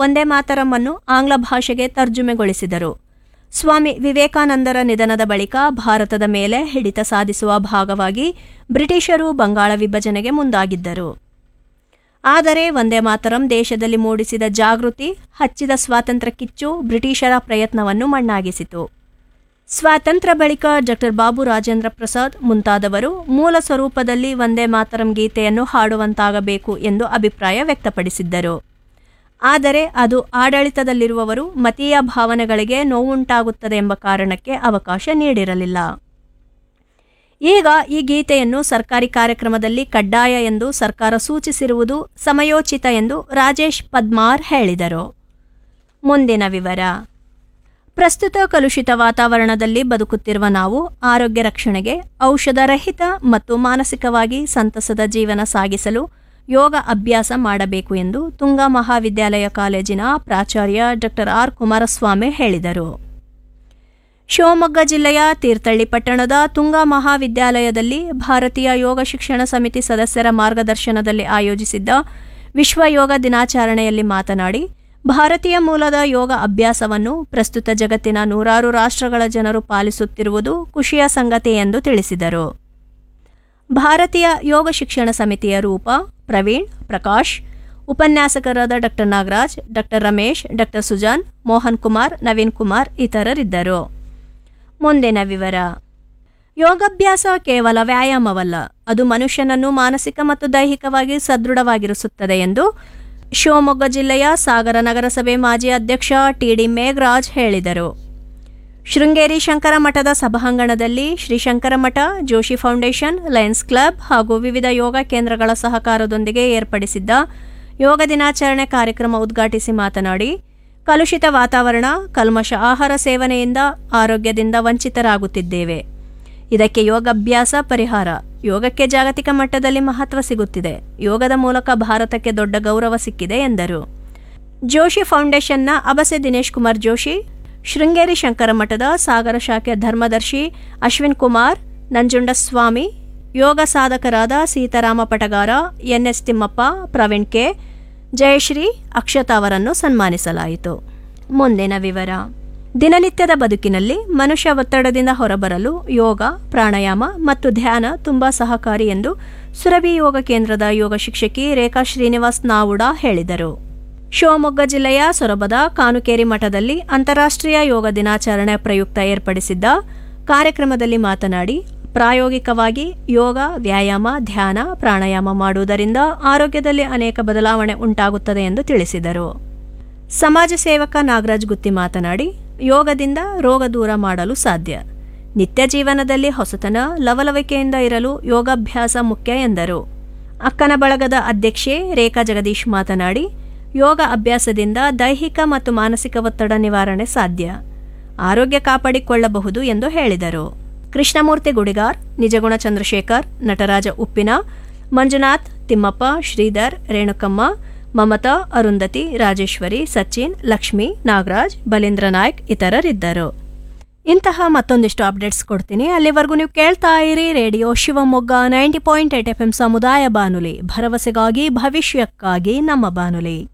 ಒಂದೇ ಮಾತರಮ್ಮನ್ನು ಆಂಗ್ಲ ಭಾಷೆಗೆ ತರ್ಜುಮೆಗೊಳಿಸಿದರು ಸ್ವಾಮಿ ವಿವೇಕಾನಂದರ ನಿಧನದ ಬಳಿಕ ಭಾರತದ ಮೇಲೆ ಹಿಡಿತ ಸಾಧಿಸುವ ಭಾಗವಾಗಿ ಬ್ರಿಟಿಷರು ಬಂಗಾಳ ವಿಭಜನೆಗೆ ಮುಂದಾಗಿದ್ದರು ಆದರೆ ವಂದೇ ಮಾತರಂ ದೇಶದಲ್ಲಿ ಮೂಡಿಸಿದ ಜಾಗೃತಿ ಹಚ್ಚಿದ ಸ್ವಾತಂತ್ರ್ಯ ಕಿಚ್ಚು ಬ್ರಿಟಿಷರ ಪ್ರಯತ್ನವನ್ನು ಮಣ್ಣಾಗಿಸಿತು ಸ್ವಾತಂತ್ರ್ಯ ಬಳಿಕ ಡಾಕ್ಟರ್ ಬಾಬು ರಾಜೇಂದ್ರ ಪ್ರಸಾದ್ ಮುಂತಾದವರು ಮೂಲ ಸ್ವರೂಪದಲ್ಲಿ ವಂದೇ ಮಾತರಂ ಗೀತೆಯನ್ನು ಹಾಡುವಂತಾಗಬೇಕು ಎಂದು ಅಭಿಪ್ರಾಯ ವ್ಯಕ್ತಪಡಿಸಿದ್ದರು ಆದರೆ ಅದು ಆಡಳಿತದಲ್ಲಿರುವವರು ಮತೀಯ ಭಾವನೆಗಳಿಗೆ ನೋವುಂಟಾಗುತ್ತದೆ ಎಂಬ ಕಾರಣಕ್ಕೆ ಅವಕಾಶ ನೀಡಿರಲಿಲ್ಲ ಈಗ ಈ ಗೀತೆಯನ್ನು ಸರ್ಕಾರಿ ಕಾರ್ಯಕ್ರಮದಲ್ಲಿ ಕಡ್ಡಾಯ ಎಂದು ಸರ್ಕಾರ ಸೂಚಿಸಿರುವುದು ಸಮಯೋಚಿತ ಎಂದು ರಾಜೇಶ್ ಪದ್ಮಾರ್ ಹೇಳಿದರು ಮುಂದಿನ ವಿವರ ಪ್ರಸ್ತುತ ಕಲುಷಿತ ವಾತಾವರಣದಲ್ಲಿ ಬದುಕುತ್ತಿರುವ ನಾವು ಆರೋಗ್ಯ ರಕ್ಷಣೆಗೆ ಔಷಧರಹಿತ ಮತ್ತು ಮಾನಸಿಕವಾಗಿ ಸಂತಸದ ಜೀವನ ಸಾಗಿಸಲು ಯೋಗ ಅಭ್ಯಾಸ ಮಾಡಬೇಕು ಎಂದು ತುಂಗಾ ಮಹಾವಿದ್ಯಾಲಯ ಕಾಲೇಜಿನ ಪ್ರಾಚಾರ್ಯ ಡಾಕ್ಟರ್ ಆರ್ ಕುಮಾರಸ್ವಾಮಿ ಹೇಳಿದರು ಶಿವಮೊಗ್ಗ ಜಿಲ್ಲೆಯ ತೀರ್ಥಹಳ್ಳಿ ಪಟ್ಟಣದ ತುಂಗಾ ಮಹಾವಿದ್ಯಾಲಯದಲ್ಲಿ ಭಾರತೀಯ ಯೋಗ ಶಿಕ್ಷಣ ಸಮಿತಿ ಸದಸ್ಯರ ಮಾರ್ಗದರ್ಶನದಲ್ಲಿ ಆಯೋಜಿಸಿದ್ದ ವಿಶ್ವ ಯೋಗ ದಿನಾಚರಣೆಯಲ್ಲಿ ಮಾತನಾಡಿ ಭಾರತೀಯ ಮೂಲದ ಯೋಗ ಅಭ್ಯಾಸವನ್ನು ಪ್ರಸ್ತುತ ಜಗತ್ತಿನ ನೂರಾರು ರಾಷ್ಟ್ರಗಳ ಜನರು ಪಾಲಿಸುತ್ತಿರುವುದು ಖುಷಿಯ ಸಂಗತಿ ಎಂದು ತಿಳಿಸಿದರು ಭಾರತೀಯ ಯೋಗ ಶಿಕ್ಷಣ ಸಮಿತಿಯ ರೂಪ ಪ್ರವೀಣ್ ಪ್ರಕಾಶ್ ಉಪನ್ಯಾಸಕರಾದ doctor Nagaraj doctor Ramesh doctor Sujan Mohan Kumar Naveen Kumar ಇತರರಿದ್ದರು ಮುಂದಿನ ವಿವರ ಯೋಗಾಭ್ಯಾಸ ಕೇವಲ ವ್ಯಾಯಾಮವಲ್ಲ ಅದು ಮನುಷ್ಯನನ್ನು ಮಾನಸಿಕ ಮತ್ತು ದೈಹಿಕವಾಗಿ ಸದೃಢವಾಗಿರಿಸುತ್ತದೆ ಎಂದು ಶಿವಮೊಗ್ಗ ಜಿಲ್ಲೆಯ ಸಾಗರ ನಗರಸಭೆ ಮಾಜಿ ಅಧ್ಯಕ್ಷ ಟಿಡಿ ಮೇಘರಾಜ್ ಹೇಳಿದರು ಶೃಂಗೇರಿ ಶಂಕರ ಮಠದ ಸಭಾಂಗಣದಲ್ಲಿ ಶ್ರೀ ಶಂಕರ ಮಠ ಜೋಶಿ ಫೌಂಡೇಶನ್ ಲಯನ್ಸ್ ಕ್ಲಬ್ ಹಾಗೂ ವಿವಿಧ ಯೋಗ ಕೇಂದ್ರಗಳ ಸಹಕಾರದೊಂದಿಗೆ ಏರ್ಪಡಿಸಿದ್ದ ಯೋಗ ದಿನಾಚರಣೆ ಕಾರ್ಯಕ್ರಮ ಉದ್ಘಾಟಿಸಿ ಮಾತನಾಡಿ ಕಲುಷಿತ ವಾತಾವರಣ ಕಲ್ಮಶ ಆಹಾರ ಸೇವನೆಯಿಂದ ಆರೋಗ್ಯದಿಂದ ವಂಚಿತರಾಗುತ್ತಿದ್ದೇವೆ ಇದಕ್ಕೆ ಯೋಗಾಭ್ಯಾಸ ಪರಿಹಾರ ಯೋಗಕ್ಕೆ ಜಾಗತಿಕ ಮಟ್ಟದಲ್ಲಿ ಮಹತ್ವ ಸಿಗುತ್ತಿದೆ ಯೋಗದ ಮೂಲಕ ಭಾರತಕ್ಕೆ ದೊಡ್ಡ ಗೌರವ ಸಿಕ್ಕಿದೆ ಎಂದರು ಜೋಶಿ ಫೌಂಡೇಶನ್ನ ಅಬಸೆ ದಿನೇಶ್ ಕುಮಾರ್ ಜೋಶಿ ಶೃಂಗೇರಿ ಶಂಕರ ಮಠದ ಸಾಗರ ಶಾಖೆ ಧರ್ಮದರ್ಶಿ ಅಶ್ವಿನ್ ಕುಮಾರ್ ನಂಜುಂಡಸ್ವಾಮಿ ಯೋಗ ಸಾಧಕರಾದ ಸೀತಾರಾಮ ಪಟಗಾರ ಎನ್ಎಸ್ ತಿಮ್ಮಪ್ಪ ಪ್ರವೀಣ್ ಕೆ ಜಯಶ್ರೀ ಅಕ್ಷತಾ ಅವರನ್ನು ಸನ್ಮಾನಿಸಲಾಯಿತು ಮುಂದಿನ ವಿವರ ದಿನನಿತ್ಯದ ಬದುಕಿನಲ್ಲಿ ಮನುಷ್ಯ ಒತ್ತಡದಿಂದ ಹೊರಬರಲು ಯೋಗ ಪ್ರಾಣಾಯಾಮ ಮತ್ತು ಧ್ಯಾನ ತುಂಬಾ ಸಹಕಾರಿ ಎಂದು ಸುರಭಿ ಯೋಗ ಕೇಂದ್ರದ ಯೋಗ ಶಿಕ್ಷಕಿ ರೇಖಾ ಶ್ರೀನಿವಾಸ್ ನಾವುಡ ಹೇಳಿದರು ಶಿವಮೊಗ್ಗ ಜಿಲ್ಲೆಯ ಸೊರಬದ ಕಾನುಕೇರಿ ಮಠದಲ್ಲಿ ಅಂತಾರಾಷ್ಟ್ರೀಯ ಯೋಗ ದಿನಾಚರಣೆ ಪ್ರಯುಕ್ತ ಏರ್ಪಡಿಸಿದ್ದ ಕಾರ್ಯಕ್ರಮದಲ್ಲಿ ಮಾತನಾಡಿ ಪ್ರಾಯೋಗಿಕವಾಗಿ ಯೋಗ ವ್ಯಾಯಾಮ ಧ್ಯಾನ ಪ್ರಾಣಾಯಾಮ ಮಾಡುವುದರಿಂದ ಆರೋಗ್ಯದಲ್ಲಿ ಅನೇಕ ಬದಲಾವಣೆ ಉಂಟಾಗುತ್ತದೆ ಎಂದು ತಿಳಿಸಿದರು ಸಮಾಜ ಸೇವಕ ನಾಗರಾಜ್ ಗುತ್ತಿ ಮಾತನಾಡಿ ಯೋಗದಿಂದ ರೋಗ ದೂರ ಮಾಡಲು ಸಾಧ್ಯ ನಿತ್ಯ ಜೀವನದಲ್ಲಿ ಹೊಸತನ ಲವಲವಿಕೆಯಿಂದ ಇರಲು ಯೋಗಾಭ್ಯಾಸ ಮುಖ್ಯ ಎಂದರು ಅಕ್ಕನ ಬಳಗದ ಅಧ್ಯಕ್ಷೆ ರೇಖಾ ಜಗದೀಶ್ ಮಾತನಾಡಿ ಯೋಗ ಅಭ್ಯಾಸದಿಂದ ದೈಹಿಕ ಮತ್ತು ಮಾನಸಿಕ ಒತ್ತಡ ನಿವಾರಣೆ ಸಾಧ್ಯ ಆರೋಗ್ಯ ಕಾಪಾಡಿಕೊಳ್ಳಬಹುದು ಎಂದು ಹೇಳಿದರು ಕೃಷ್ಣಮೂರ್ತಿ ಗುಡಿಗಾರ್ ನಿಜಗುಣ ಚಂದ್ರಶೇಖರ್ ನಟರಾಜ ಉಪ್ಪಿನ ಮಂಜುನಾಥ್ ತಿಮ್ಮಪ್ಪ ಶ್ರೀಧರ್ ರೇಣುಕಮ್ಮ ಮಮತಾ ಅರುಂಧತಿ ರಾಜೇಶ್ವರಿ ಸಚಿನ್ ಲಕ್ಷ್ಮಿ ನಾಗರಾಜ್ ಬಲೀಂದ್ರ ನಾಯ್ಕ್ ಇತರರಿದ್ದರು ಇಂತಹ ಮತ್ತೊಂದಿಷ್ಟು ಅಪ್ಡೇಟ್ಸ್ ಕೊಡ್ತೀನಿ ಅಲ್ಲಿವರೆಗೂ ನೀವು ಕೇಳ್ತಾ ಇರಿ radio Shivamogga ninety point eight F M ಸಮುದಾಯ ಬಾನುಲಿ ಭರವಸೆಗಾಗಿ ಭವಿಷ್ಯಕ್ಕಾಗಿ ನಮ್ಮ ಬಾನುಲಿ